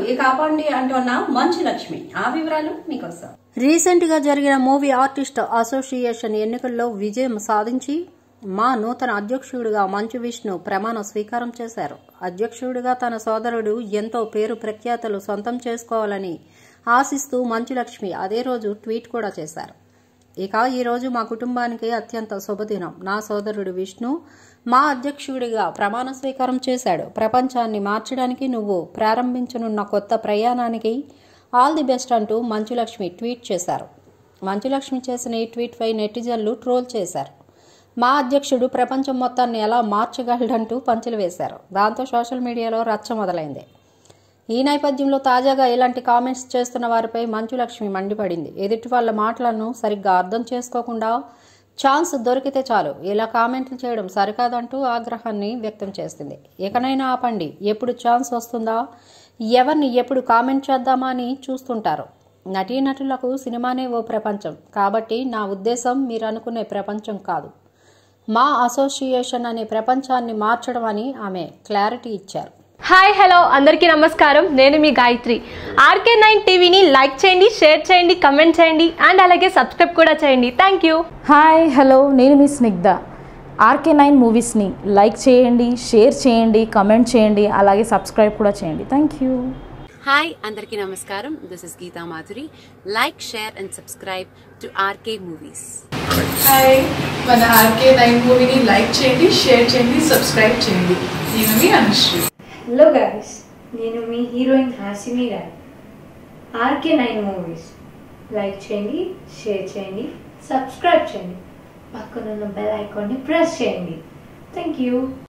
కాపాడండి అంటున్న మంచు లక్ష్మి ఆ వివరాలు మీకోసం రీసెంట్ గా జరిగిన మూవీ ఆర్టిస్ట్ అసోసియేషన్ ఎన్నికల్లో విజయం సాధించి మా నూతన అధ్యక్షుడిగా మంచు విష్ణు ప్రమాణ స్వీకారం చేశారు అధ్యక్షుడిగా తన సోదరుడు ఎంతో పేరు ప్రఖ్యాతలు సొంతం చేసుకోవాలని ఆశిస్తూ మంచు లక్ష్మి అదే రోజు ట్వీట్ కూడా చేశారు ఇక ఈ రోజు మా కుటుంబానికి అత్యంత శుభదినం నా సోదరుడు విష్ణు మా అధ్యక్షుడిగా ప్రమాణ స్వీకారం చేశాడు ప్రపంచాన్ని మార్చడానికి నువ్వు ప్రారంభించనున్న కొత్త ప్రయాణానికి ఆల్ ది బెస్ట్ అంటూ మంచులక్ష్మి ట్వీట్ చేశారు మంచులక్ష్మి చేసిన ఈ ట్వీట్పై నెటిజన్లు ట్రోల్ చేశారు మా అధ్యక్షుడు ప్రపంచం మొత్తాన్ని ఎలా మార్చగలడంటూ పంచులు వేశారు దాంతో సోషల్ మీడియాలో రచ్చ మొదలైంది ఈ నేపథ్యంలో తాజాగా ఇలాంటి కామెంట్స్ చేస్తున్న వారిపై మంచులక్ష్మి మండిపడింది ఎదుటి వాళ్ళ మాటలను సరిగ్గా అర్థం చేసుకోకుండా ఛాన్స్ దొరికితే చాలు ఇలా కామెంట్లు చేయడం సరికాదంటూ ఆగ్రహాన్ని వ్యక్తం చేసింది ఇకనైనా ఆపండి ఎప్పుడు ఛాన్స్ వస్తుందా ఎవరిని ఎప్పుడు కామెంట్ చేద్దామా అని చూస్తుంటారు నటీనటులకు సినిమానే ఓ ప్రపంచం కాబట్టి నా ఉద్దేశం మీరు అనుకునే ప్రపంచం కాదు మా అసోసియేషన్ అనే ప్రపంచాన్ని మార్చడం అని ఆమె క్లారిటీ ఇచ్చారు హాయ్ హలో అందరికీ నమస్కారం నేను మీ గాయత్రి ఆర్కే నైన్ టీవీని లైక్ చేయండి షేర్ చేయండి కమెంట్ చేయండి అండ్ అలాగే సబ్స్క్రైబ్ కూడా చేయండి థ్యాంక్ యూ హాయ్ హలో నేను మీ స్నిగ్ధ ఆర్కే నైన్ మూవీస్ని లైక్ చేయండి షేర్ చేయండి కమెంట్ చేయండి అలాగే సబ్స్క్రైబ్ కూడా చేయండి థ్యాంక్ యూ హాయ్ అందరికీ నమస్కారం this is Geetha Madhuri like share and subscribe to RK movies hi మన ఆర్కే నైన్ మూవీని లైక్ చేయండి షేర్ చేయండి సబ్స్క్రైబ్ చేయండి నేను మీ అనుశ్రీ హలో గాయస్ నేను మీ హీరోయిన్ హాసిని గారు ఆర్కే నైన్ మూవీస్ లైక్ చేయండి షేర్ చేయండి సబ్స్క్రైబ్ చేయండి పక్కనున్న బెల్ ఐకాన్ని ప్రెస్ చేయండి థ్యాంక్ యూ